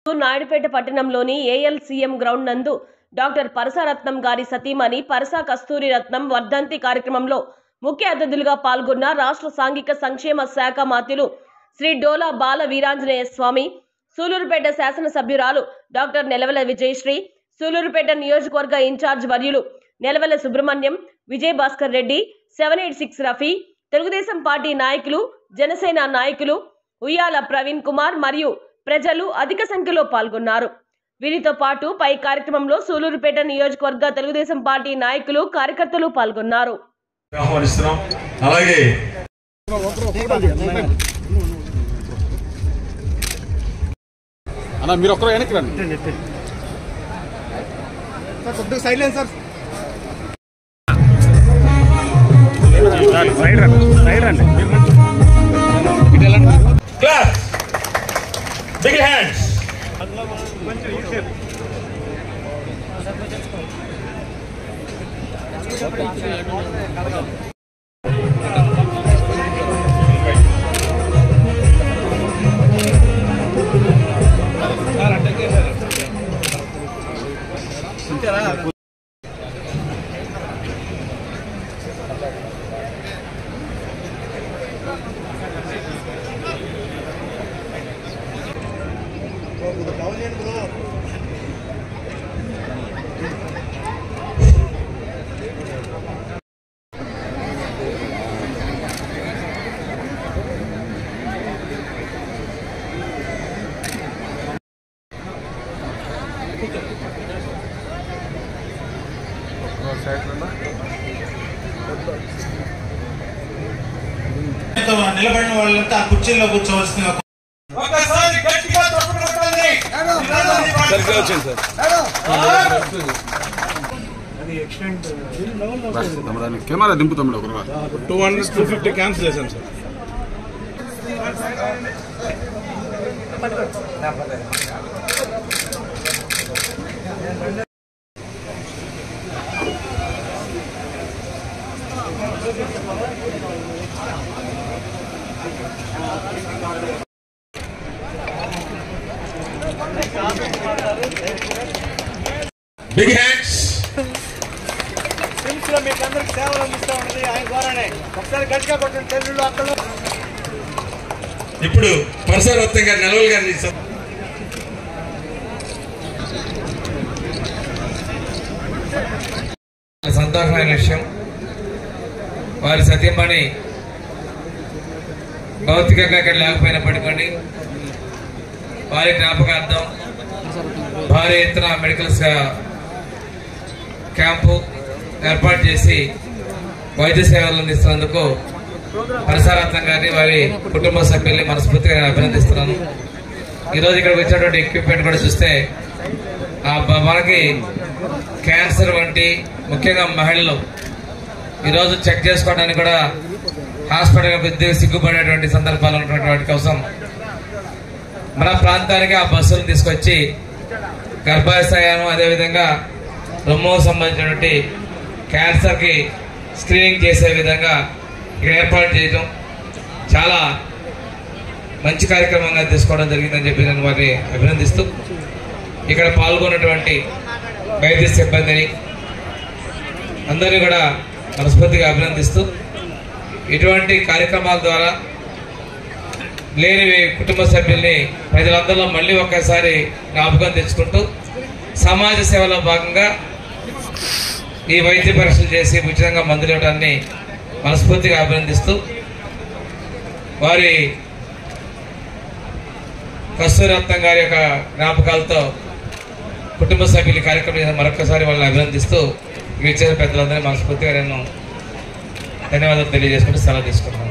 నాయుడుపేట పట్టణంలోని ఏఎల్సీఎం గ్రౌండ్ నందు డాక్టర్ పరసరత్నం గారి సతీమణి పరస కస్తూరి రత్నం వర్ధంతి కార్యక్రమంలో ముఖ్య అతిథులుగా పాల్గొన్న రాష్ట్ర సాంఘిక సంక్షేమ శాఖ మాత్యులు శ్రీ డోలా బాల వీరాంజనేయ స్వామి సూలూరుపేట శాసనసభ్యురాలు డాక్టర్ నెలవెల విజయశ్రీ సూలూరుపేట నియోజకవర్గ ఇన్ఛార్జ్ వర్యులు Nelavala Subrahmanyam Vijay Bhaskar Reddy seven eight six Rafi Telugudesam party నాయకులు జనసేన నాయకులు ఉయ్యాల ప్రవీణ్ కుమార్ మరియు ప్రజలు అధిక సంఖ్యలో పాల్గొన్నారు వీరితో పాటు పై కార్యక్రమంలో సూలూరుపేట నియోజకవర్గ తెలుగుదేశం పార్టీ నాయకులు కార్యకర్తలు పాల్గొన్నారు ఆహ్వానిస్తున్నాం అలాగే అన్న మీరు ఒక్కరు వెనక్కి రండి సార్ కొద్దిగా సైడ్ లేండి సార్ సైడ్ రండి సైడ్ రండి క్లాస్ బిగ్ హ్యాండ్స్ నిలబడిన వాళ్ళంతా ఆ కుర్చీల్లో కూర్చోవలసిందిగా ఒక్కసారి గట్టిగా చప్పట్లు కొట్టండి. తమ్ముడు కెమెరా దింపు తమ్ముడు ఒకరు two hundred two fifty cancel చేశాను సార్ బిగ్ హ్యాండ్స్ సిమ్స్ లో మీకు అందరికి సేవలు అందిస్తా ఉన్నది ఆయన ద్వారానే ఒకసారి గట్టిగా కొట్టండి తెలుగులో అక్కడ ఇప్పుడు పరసరత్నం గారి నెలవల్ గారిని స- సంతోషమైన విషయం వారి సత్యమణి భౌతికంగా ఇక్కడ లేకపోయినప్పటికీ వారి జ్ఞాపకార్థం భారీ ఎత్తున మెడికల్ స- క్యాంపు ఏర్పాటు చేసి వైద్య సేవలు అందిస్తున్నందుకు పరిసరార్థం గారిని వారి కుటుంబ సభ్యుల్ని మనస్ఫూర్తిగా నేను అభినందిస్తున్నాను ఈరోజు ఇక్కడికి వచ్చినటువంటి ఎక్విప్మెంట్ కూడా చూస్తే ఆ బ- మనకి క్యాన్సర్ వంటి ముఖ్యంగా మహిళలు ఈరోజు చెక్ చేసుకోవడానికి కూడా హాస్పిటల్ కొద్దిగా సిగ్గుపడేటువంటి సందర్భాలు ఉన్నటువంటి వాటి కోసం మన ప్రాంతానికి ఆ బస్సులు తీసుకొచ్చి గర్భాశయాను అదేవిధంగా రొమ్ము సంబంధించినటువంటి క్యాన్సర్కి స్క్రీనింగ్ చేసే విధంగా ఇక్కడ ఏర్పాటు చేయడం చాలా మంచి కార్యక్రమంగా తీసుకోవడం జరిగిందని చెప్పి నేను వారిని అభినందిస్తూ ఇక్కడ పాల్గొన్నటువంటి వైద్య సిబ్బందిని అందరినీ కూడా మనస్ఫూర్తిగా అభినందిస్తూ ఇటువంటి కార్యక్రమాల ద్వారా లేని కుటుంబ సభ్యుల్ని ప్రజలందరిలో మళ్ళీ ఒక్కసారి జ్ఞాపకం తెచ్చుకుంటూ సమాజ సేవలో భాగంగా ఈ వైద్య పరీక్షలు చేసి ఉచితంగా మందులు ఇవ్వడాన్ని మనస్ఫూర్తిగా అభినందిస్తూ వారి కస్తూరత్నం గారి యొక్క జ్ఞాపకాలతో కుటుంబ సభ్యుల కార్యక్రమం చేసిన మరొకసారి వాళ్ళని అభినందిస్తూ ఇచ్చిన పెద్దలందరినీ మనస్ఫూర్తిగా నేను ధన్యవాదాలు తెలియజేసుకుంటూ సెలవు తీసుకుంటున్నాను